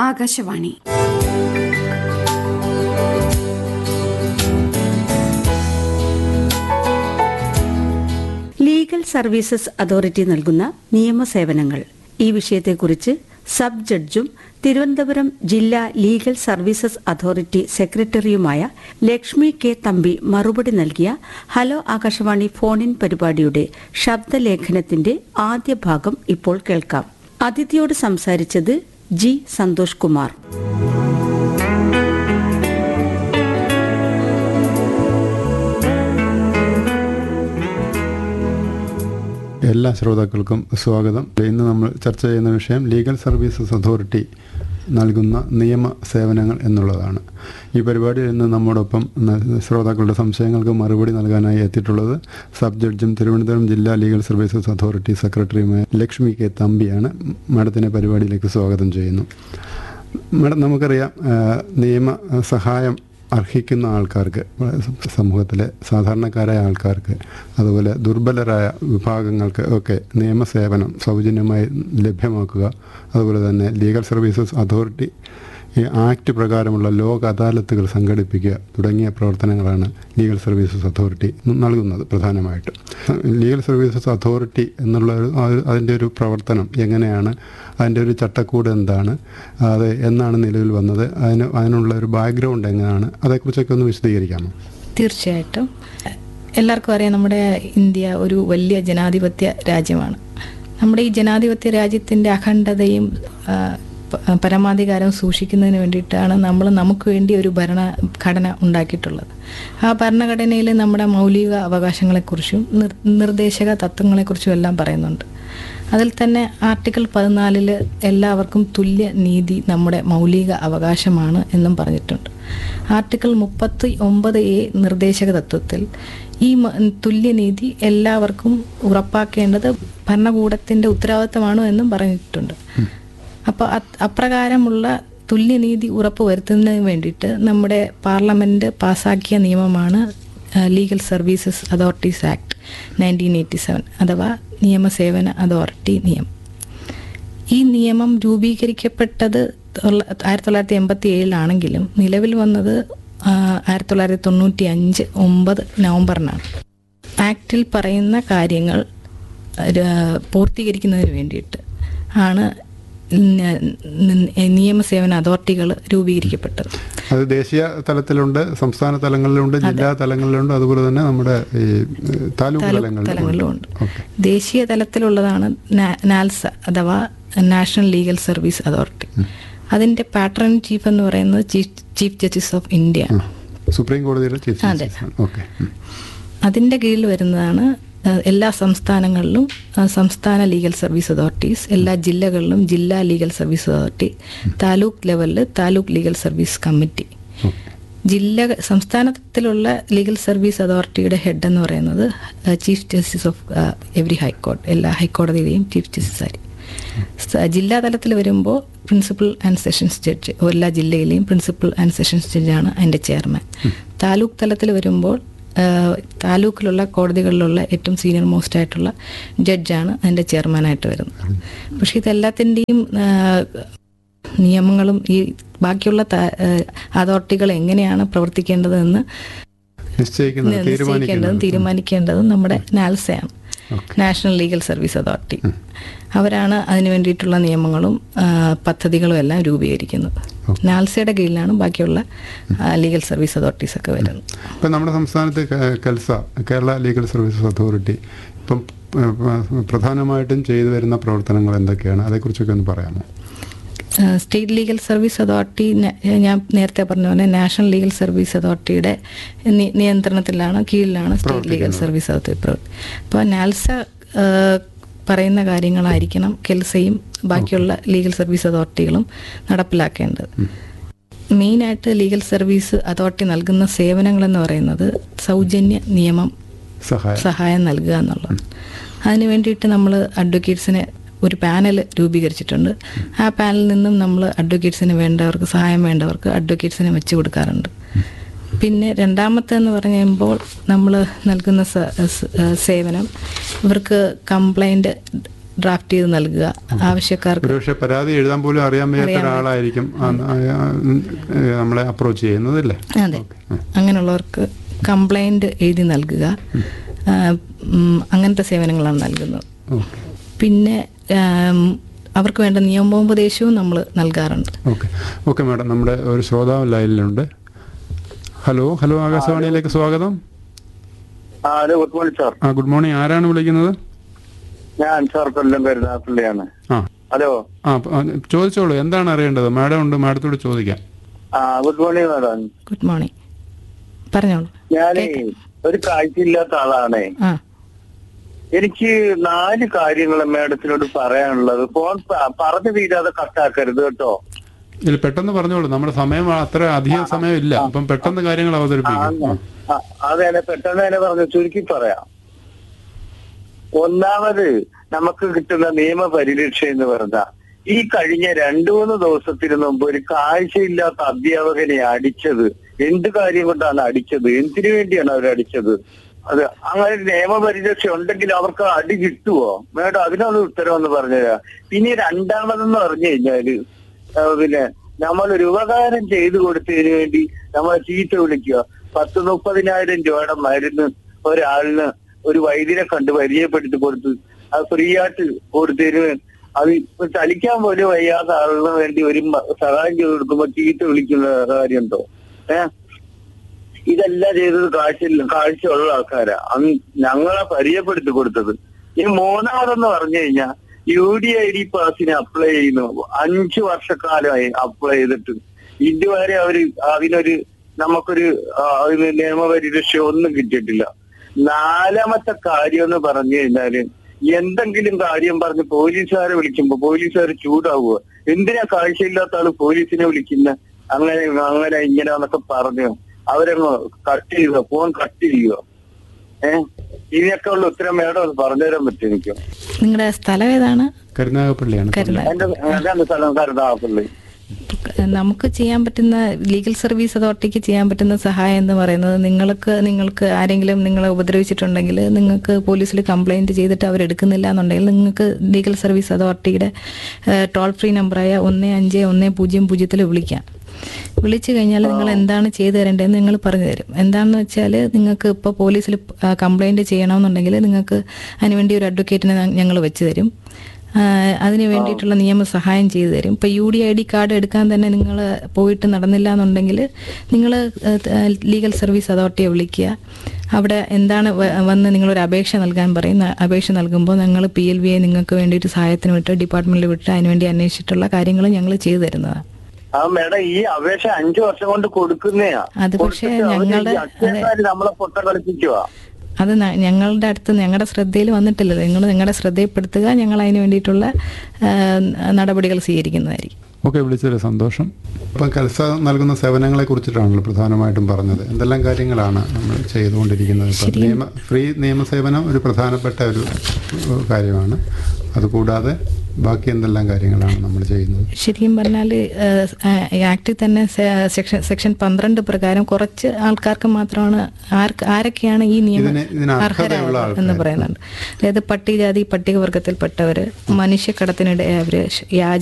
Akashvani legal services authority നൽകുന്ന നിയമസേവനങ്ങൾ ഈ വിഷയത്തെക്കുറിച്ച് സബ് ജഡ്ജും തിരുവനന്തപുരം ജില്ലാ ലീഗൽ സർവീസസ് അതോറിറ്റി സെക്രട്ടറിയുമായ ലക്ഷ്മി കെ തമ്പി മറുപടി നൽകിയ ഹലോ ആകാശവാണി ഫോണിൻ പരിപാടിയുടെ ശബ്ദലേഖനത്തിന്റെ ആദ്യ ഭാഗം ഇപ്പോൾ കേൾക്കാം അതിഥിയോട് സംസാരിച്ചത് ജി സന്തോഷ് കുമാർ എല്ലാ ശ്രോതാക്കൾക്കും സ്വാഗതം ഇന്ന് നമ്മൾ ചർച്ച ചെയ്യുന്ന വിഷയം ലീഗൽ സർവീസസ് അതോറിറ്റി നൽകുന്ന നിയമ സേവനങ്ങൾ എന്നുള്ളതാണ് ഈ പരിപാടിയിൽ ഇന്ന് നമ്മോടൊപ്പം ന- ശ്രോതാക്കളുടെ സംശയങ്ങൾക്ക് മറുപടി നൽകാനായി എത്തിയിട്ടുള്ളത് സബ് ജഡ്ജും തിരുവനന്തപുരം ജില്ലാ ലീഗൽ സർവീസസ് അതോറിറ്റി സെക്രട്ടറിയുമായ ലക്ഷ്മി കെ തമ്പിയാണ് മാഡത്തിനെ പരിപാടിയിലേക്ക് സ്വാഗതം ചെയ്യുന്നു മാഡം നമുക്കറിയാം ആ, നിയമ സഹായം അർഹിക്കുന്ന ആൾക്കാർക്ക് സമൂഹത്തിലെ സാധാരണക്കാരായ ആൾക്കാർക്ക് അതുപോലെ ദുർബലരായ വിഭാഗങ്ങൾക്ക് ഒക്കെ നിയമസേവനം സൗജന്യമായി ലഭ്യമാക്കുക അതുപോലെ തന്നെ ലീഗൽ സർവീസസ് അതോറിറ്റി ഈ ആക്ട് പ്രകാരമുള്ള ലോക അദാലത്തുകൾ സംഘടിപ്പിക്കുക തുടങ്ങിയ പ്രവർത്തനങ്ങളാണ് ലീഗൽ സർവീസസ് അതോറിറ്റി നൽകുന്നത് പ്രധാനമായിട്ടും ലീഗൽ സർവീസസ് അതോറിറ്റി എന്നുള്ള ഒരു ആ- അതിൻ്റെ ഒരു പ്രവർത്തനം എങ്ങനെയാണ് അതിൻ്റെ ഒരു ചട്ടക്കൂട് എന്താണ് അത് എന്നാണ് നിലവിൽ വന്നത് അതിന് അതിനുള്ള ഒരു ബാക്ക്ഗ്രൗണ്ട് എങ്ങനെയാണ് അതേക്കുറിച്ചൊക്കെ ഒന്ന് വിശദീകരിക്കാമോ തീർച്ചയായിട്ടും എല്ലാവർക്കും അറിയാം നമ്മുടെ ഇന്ത്യ ഒരു വലിയ ജനാധിപത്യ രാജ്യമാണ് നമ്മുടെ ഈ ജനാധിപത്യ രാജ്യത്തിൻ്റെ അഖണ്ഡതയും ആ, പ- പരമാധികാരവും സൂക്ഷിക്കുന്നതിന് വേണ്ടിയിട്ടാണ് നമ്മൾ നമുക്ക് വേണ്ടി ഒരു ഭരണഘടന ഉണ്ടാക്കിയിട്ടുള്ളത് ആ ഭരണഘടനയിൽ നമ്മുടെ മൗലിക അവകാശങ്ങളെക്കുറിച്ചും നിർ നിർദ്ദേശക തത്വങ്ങളെക്കുറിച്ചും എല്ലാം പറയുന്നുണ്ട് അതിൽ തന്നെ ആർട്ടിക്കിൾ പതിനാലിൽ എല്ലാവർക്കും തുല്യ നീതി നമ്മുടെ മൗലിക അവകാശമാണ് എന്നും പറഞ്ഞിട്ടുണ്ട് ആർട്ടിക്കിൾ മുപ്പത്തി ഒമ്പത് എ നിർദ്ദേശക തത്വത്തിൽ ഈ മ- തുല്യനീതി എല്ലാവർക്കും ഉറപ്പാക്കേണ്ടത് ഭരണകൂടത്തിൻ്റെ ഉത്തരവാദിത്തമാണ് എന്നും പറഞ്ഞിട്ടുണ്ട് അപ്പോൾ അപ്രകാരമുള്ള തുല്യനീതി ഉറപ്പുവരുത്തുന്നതിന് വേണ്ടിയിട്ട് നമ്മുടെ പാർലമെൻറ്റ് പാസാക്കിയ നിയമമാണ് legal services authorities act nineteen eighty seven അഥവാ നിയമസേവന അതോറിറ്റി നിയമം ഈ നിയമം രൂപീകരിക്കപ്പെട്ടത് തൊള്ള- ആയിരത്തി തൊള്ളായിരത്തി എൺപത്തി ഏഴിലാണെങ്കിലും നിലവിൽ വന്നത് ആ, ആയിരത്തി തൊള്ളായിരത്തി തൊണ്ണൂറ്റി അഞ്ച് ഒമ്പത് നവംബറിനാണ് ആക്ടിൽ പറയുന്ന കാര്യങ്ങൾ ര- പൂർത്തീകരിക്കുന്നതിന് വേണ്ടിയിട്ട് ആണ് ന- ന- നിയമസേവന അതോറിറ്റികൾ രൂപീകരിക്കപ്പെട്ടത് അത് ദേശീയ തലത്തിലുണ്ട് സംസ്ഥാന തലങ്ങളിലുണ്ട് ജില്ലാ തലങ്ങളിലുണ്ട് അതുപോലെ തന്നെ നമ്മുടെ ഈ ഏഹ്, താലൂക്ക് താലൂക്ക് തലങ്ങളിലും തലങ്ങളിലും ഉണ്ട് ഓക്കെ ദേശീയ തലത്തിലുള്ളതാണ് നാ- നാൽസ അഥവാ നാഷണൽ ലീഗൽ സർവീസ് അതോറിറ്റി അതിന്റെ പാട്രൺ ചീഫ് എന്ന് പറയുന്നത് chief chief justice of India ആണ് സുപ്രീം കോടതിയുടെ ചീഫ് അതെ. ജസ്റ്റിസ് ഓക്കെ അതിന്റെ കീഴിൽ വരുന്നതാണ് ആ, എല്ലാ സംസ്ഥാനങ്ങളിലും ആ, സംസ്ഥാന ലീഗൽ സർവീസ് അതോറിറ്റീസ് എല്ലാ ജില്ലകളിലും ജില്ലാ ലീഗൽ സർവീസ് അതോറിറ്റി താലൂക്ക് ലെവലിൽ താലൂക്ക് ലീഗൽ സർവീസ് കമ്മിറ്റി ജില്ല സംസ്ഥാനത്തിലുള്ള ലീഗൽ സർവീസ് അതോറിറ്റിയുടെ ഹെഡ് എന്ന് പറയുന്നത് ചീഫ് ജസ്റ്റിസ് ഓഫ് എവറി ഹൈക്കോടതി എല്ലാ ഹൈക്കോടതിയിലെയും ചീഫ് ജസ്റ്റിസ് ആയിരിക്കും സ- ജില്ലാ തലത്തിൽ വരുമ്പോൾ പ്രിൻസിപ്പൽ ആൻഡ് സെഷൻസ് ജഡ്ജ് എല്ലാ ജില്ലയിലെയും പ്രിൻസിപ്പൽ ആൻഡ് സെഷൻസ് ജഡ്ജാണ് അതിൻ്റെ ചെയർമാൻ താലൂക്ക് തലത്തിൽ വരുമ്പോൾ ആ, താലൂക്കിലുള്ള കോടതികളിലുള്ള ഏറ്റവും സീനിയർ മോസ്റ്റ് ആയിട്ടുള്ള ജഡ്ജാണ് അതിൻ്റെ ചെയർമാനായിട്ട് വരുന്നത് പക്ഷേ ഇതെല്ലാത്തിൻ്റെയും ആ, നിയമങ്ങളും ഈ ബാക്കിയുള്ള ത- ആ, അതോറിറ്റികൾ എങ്ങനെയാണ് പ്രവർത്തിക്കേണ്ടതെന്ന് നിശ്ചയിക്കുന്നത് നിശ്ചയിക്കേണ്ടതും തീരുമാനിക്കുന്നത് തീരുമാനിക്കേണ്ടതും നമ്മുടെ നാൽസയാണ് നാഷണൽ ലീഗൽ സർവീസ് അതോറിറ്റി അവരാണ് അതിന് വേണ്ടിയിട്ടുള്ള നിയമങ്ങളും ആ, പദ്ധതികളും എല്ലാം രൂപീകരിക്കുന്നത് നാൽസയുടെ കീഴിലാണ് ബാക്കിയുള്ള ആ, ലീഗൽ സർവീസ് അതോറിറ്റീസ് ഒക്കെ വരുന്നത് ഇപ്പം നമ്മുടെ സംസ്ഥാനത്ത് ക- KELSA Kerala legal services authority ഇപ്പം ഏഹ്, പ- പ്രധാനമായിട്ടും ചെയ്തു വരുന്ന പ്രവർത്തനങ്ങൾ എന്തൊക്കെയാണ് അതേക്കുറിച്ചൊക്കെ ഒന്ന് പറയാമോ ആ, സ്റ്റേറ്റ് ലീഗൽ സർവീസ് അതോറിറ്റി ന- ഞാൻ നേരത്തെ പറഞ്ഞ പോലെ നാഷണൽ ലീഗൽ സർവീസ് അതോറിറ്റിയുടെ നി- നിയന്ത്രണത്തിലാണ് കീഴിലാണ് സ്റ്റേറ്റ് ലീഗൽ സർവീസ് അതോറിറ്റി പ്രവർത്തി അപ്പോൾ നാൽസ ആ, പറയുന്ന കാര്യങ്ങളായിരിക്കണം കെൽസയും ബാക്കിയുള്ള ലീഗൽ സർവീസ് അതോറിറ്റികളും നടപ്പിലാക്കേണ്ടത് മെയിനായിട്ട് ലീഗൽ സർവീസ് അതോറിറ്റി നൽകുന്ന സേവനങ്ങളെന്ന് പറയുന്നത് സൗജന്യ നിയമം സഹായം സഹായം നൽകുക എന്നുള്ളത് അതിന് വേണ്ടിയിട്ട് നമ്മൾ അഡ്വക്കേറ്റ്സിനെ ഒരു പാനൽ രൂപീകരിച്ചിട്ടുണ്ട് ആ പാനലിൽ നിന്നും നമ്മൾ അഡ്വക്കേറ്റ്സിന് വേണ്ടവർക്ക് സഹായം വേണ്ടവർക്ക് അഡ്വക്കേറ്റ്സിനെ വെച്ച് കൊടുക്കാറുണ്ട് പിന്നെ രണ്ടാമത്തെന്ന് പറയുമ്പോൾ നമ്മൾ നൽകുന്ന സ- സ- സേവനം ഇവർക്ക് കംപ്ലൈൻറ്റ് ഡ്രാഫ്റ്റ് ചെയ്ത് നൽകുക ആവശ്യക്കാർക്ക് ഒരുപക്ഷെ പരാതി എഴുതാൻ പോലും അറിയാൻ വയ്യാത്ത ഒരാളായിരിക്കും ആ, ആ, ആ, നമ്മളെ അപ്രോച്ച് ചെയ്യുന്നതല്ലേ അതെ അങ്ങനെയുള്ളവർക്ക് കംപ്ലൈന്റ് എഴുതി നൽകുക ആ, ഉം, അങ്ങനത്തെ സേവനങ്ങളാണ് നൽകുന്നത് ഓക്കെ പിന്നെ ആം, അവർക്ക് വേണ്ട നിയമോപദേശവും നമ്മൾ നൽകാറുണ്ട് ഓക്കെ ഓക്കെ മാഡം നമ്മുടെ ഒരു ശ്രോതാവ് ലൈനിലുണ്ട് ഹലോ ഹലോ ആകാശവാണിയിലേക്ക് സ്വാഗതം ആ ഹലോ ഗുഡ് മോർണിംഗ് സാർ ആ ഗുഡ് മോർണിംഗ് ആരാണ് വിളിക്കുന്നത് ഞാൻ സാർ കൊല്ലം കരുനാപ്പള്ളിയാണ് ആ ഹലോ ആ പ- ആ, ചോദിച്ചോളൂ എന്താണ് അറിയേണ്ടത് മാഡം ഉണ്ട് മാഡത്തോട് ചോദിക്കാം ആ good morning madam good morning പറഞ്ഞോളൂ ഞാനേ ഒരു കാഴ്ചയില്ലാത്ത ആളാണേ ആ എനിക്ക് നാല് കാര്യങ്ങൾ മാഡത്തിനോട് പറയാനുള്ളത് ഫോൺ പ- പറഞ്ഞു തീരാതെ കട്ടാക്കരുത് കേട്ടോ ഇതിൽ പെട്ടെന്ന് പറഞ്ഞോളൂ നമ്മുടെ സമയം അത്ര അധികം സമയം ഇല്ല അപ്പം പെട്ടെന്ന് കാര്യങ്ങൾ അവതരിപ്പിക്കും ആ. ആ, അതെ പെട്ടെന്ന് തന്നെ പറഞ്ഞു ചുരുക്കി പറയാം ഒന്നാമത് നമുക്ക് കിട്ടുന്ന നിയമപരിരക്ഷ എന്ന് പറഞ്ഞ ഈ കഴിഞ്ഞ രണ്ടു മൂന്ന് ദിവസത്തിന് മുമ്പ് ഒരു കാഴ്ചയില്ലാത്ത അധ്യാപകനെ അടിച്ചത് എന്ത് കാര്യം കൊണ്ടാണ് അടിച്ചത് എന്തിനു വേണ്ടിയാണ് അവർ അടിച്ചത് അത് അങ്ങനെ ഒരു നിയമപരിരക്ഷ ഉണ്ടെങ്കിൽ അവർക്ക് അടി കിട്ടുവോ മേഡം അതിനൊന്ന് ഉത്തരവെന്ന് പറഞ്ഞുതരാം പിന്നെ രണ്ടാമതെന്ന് പറഞ്ഞു കഴിഞ്ഞാല് ആ, പിന്നെ നമ്മളൊരു ഉപകാരം ചെയ്തു കൊടുത്തതിന് വേണ്ടി നമ്മളെ ചീത്ത വിളിക്കുക പത്ത് മുപ്പതിനായിരം രൂപയുടെ മരുന്ന് ഒരാളിന് ഒരു വൈദ്യരെ കണ്ട് പരിചയപ്പെടുത്തി കൊടുത്ത് അത് ഫ്രീ ആയിട്ട് കൊടുത്തതിന് അത് ഇപ്പൊ ചലിക്കാൻ പോലും വയ്യാത്ത ആളിന് വേണ്ടി ഒരു മ- സഹായം ചെയ്ത് കൊടുക്കുമ്പോ ചീത്ത വിളിക്കുന്ന കാര്യമുണ്ടോ ഏഹ് ഇതെല്ലാം ചെയ്തത് കാഴ്ച കാഴ്ചയുള്ള ആൾക്കാരാ അന്ന് ഞങ്ങളെ പരിചയപ്പെടുത്തി കൊടുത്തത് ഈ മൂന്നാമതെന്ന് പറഞ്ഞു കഴിഞ്ഞാൽ യു ഡി ഐ ഡി പാസിന് അപ്ലൈ ചെയ്യുന്നു അഞ്ചു വർഷക്കാലമായി അപ്ലൈ ചെയ്തിട്ട് ഇതുവരെ അവര് അതിനൊരു നമുക്കൊരു ആ, അതിന് നിയമപരിരക്ഷ ഒന്നും കിട്ടിയിട്ടില്ല നാലാമത്തെ കാര്യം എന്ന് പറഞ്ഞു കഴിഞ്ഞാല് എന്തെങ്കിലും കാര്യം പറഞ്ഞ് പോലീസുകാരെ വിളിക്കുമ്പോ പോലീസുകാർ ചൂടാവുക എന്തിനാ കാഴ്ചയില്ലാത്ത ആള് പോലീസിനെ വിളിക്കുന്ന അങ്ങനെ അങ്ങനെ ഇങ്ങനെ എന്നൊക്കെ പറഞ്ഞു അവരങ്ങ് കട്ട് ചെയ്യുക ഫോൺ കട്ട് ചെയ്യുക ഏഹ് ഇതിനൊക്കെ ഉള്ള ഉത്തരം മേഡം ഒന്ന് പറഞ്ഞുതരാൻ പറ്റും എനിക്ക് നിങ്ങളുടെ സ്ഥലം ഏതാണ് കരുനാഗപ്പള്ളിയാണ് കരുത എന്റെ എന്റെ സ്ഥലം കരുതാപ്പള്ളി നമുക്ക് ചെയ്യാൻ പറ്റുന്ന ലീഗൽ സർവീസ് അതോറിറ്റിക്ക് ചെയ്യാൻ പറ്റുന്ന സഹായം എന്ന് പറയുന്നത് നിങ്ങൾക്ക് നിങ്ങൾക്ക് ആരെങ്കിലും നിങ്ങളെ ഉപദ്രവിച്ചിട്ടുണ്ടെങ്കിൽ നിങ്ങൾക്ക് പോലീസിൽ കംപ്ലൈന്റ് ചെയ്തിട്ട് അവരെടുക്കുന്നില്ല എന്നുണ്ടെങ്കിൽ നിങ്ങൾക്ക് ലീഗൽ സർവീസ് അതോറിറ്റിയുടെ ടോൾ ഫ്രീ നമ്പറായ ഒന്ന് അഞ്ച് ഒന്ന് പൂജ്യം പൂജ്യത്തിൽ വിളിക്കാം വിളിച്ചു കഴിഞ്ഞാൽ നിങ്ങൾ എന്താണ് ചെയ്തു തരേണ്ടതെന്ന് നിങ്ങൾ പറഞ്ഞു തരും എന്താണെന്ന് വെച്ചാൽ നിങ്ങൾക്ക് ഇപ്പോൾ പോലീസിൽ കംപ്ലൈന്റ് ചെയ്യണമെന്നുണ്ടെങ്കിൽ നിങ്ങൾക്ക് അതിനുവേണ്ടി ഒരു അഡ്വക്കേറ്റിനെ ഞങ്ങൾ വെച്ച് തരും ആഹ് അതിന് വേണ്ടിയിട്ടുള്ള നിയമസഹായം ചെയ്തു തരും ഇപ്പൊ U D I D card എടുക്കാൻ തന്നെ നിങ്ങൾ പോയിട്ട് നടന്നില്ല എന്നുണ്ടെങ്കിൽ നിങ്ങൾ ലീഗൽ സർവീസ് അതോറിറ്റിയെ വിളിക്കുക അവിടെ എന്താണ് വ- വന്ന് നിങ്ങളൊരു അപേക്ഷ നൽകാൻ പറയും ന- അപേക്ഷ നൽകുമ്പോൾ ഞങ്ങൾ പി എൽ വിയെ നിങ്ങൾക്ക് വേണ്ടിയിട്ട് സഹായത്തിന് വിട്ട് ഡിപ്പാർട്ട്മെന്റിൽ വിട്ട് അതിനുവേണ്ടി അന്വേഷിച്ചിട്ടുള്ള കാര്യങ്ങൾ ഞങ്ങൾ ചെയ്തു തരുന്നതാണ് ആ മേഡം ഈ അപേക്ഷ അഞ്ചു വർഷം കൊണ്ട് കൊടുക്കുന്നയാ അത് പക്ഷേ കൊടുത്തിട്ട് അവര് ഈ ഞങ്ങളുടെ- അക്ഷയക്കാര് നമ്മളെ പൊട്ട കളിപ്പിക്കുക അത് ന- ഞങ്ങളുടെ അടുത്ത് ഞങ്ങളുടെ ശ്രദ്ധയിൽ വന്നിട്ടില്ലല്ലോ നിങ്ങൾ നിങ്ങളുടെ ശ്രദ്ധയിൽപ്പെടുത്തുക ഞങ്ങൾ അതിന് വേണ്ടിയിട്ടുള്ള ആഹ് നടപടികൾ സ്വീകരിക്കുന്നതായിരിക്കും ഓക്കെ വിളിച്ചതിൽ സന്തോഷം ഇപ്പം കൽസ നൽകുന്ന സേവനങ്ങളെ കുറിച്ചിട്ടാണല്ലോ പ്രധാനമായിട്ടും പറഞ്ഞത് എന്തെല്ലാം കാര്യങ്ങളാണ് നമ്മൾ ചെയ്തുകൊണ്ടിരിക്കുന്നത് ഇപ്പം നിയമ ഫ്രീ നിയമസേവനം ഒരു പ്രധാനപ്പെട്ട ഒരു ഏഹ്, കാര്യമാണ് അതുകൂടാതെ ബാക്കി എന്തെല്ലാം കാര്യങ്ങളാണ് നമ്മൾ ചെയ്യുന്നത് ശരിക്കും പറഞ്ഞാൽ ആക്ടിൽ തന്നെ സെ- സെക്ഷൻ സെക്ഷൻ പന്ത്രണ്ട് പ്രകാരം കുറച്ച് ആൾക്കാർക്ക് മാത്രമാണ് ആർക്ക് ആരൊക്കെയാണ് ഈ നിയമം ഇതിന് ഇതിന് അർഹതയുള്ള അർഹരായത് ആൾക്കാർ എന്ന് പറയുന്നുണ്ട് അതായത് പട്ടികജാതി പട്ടികവർഗത്തിൽപ്പെട്ടവര് മനുഷ്യക്കടത്തിനിടെ അവര് യാച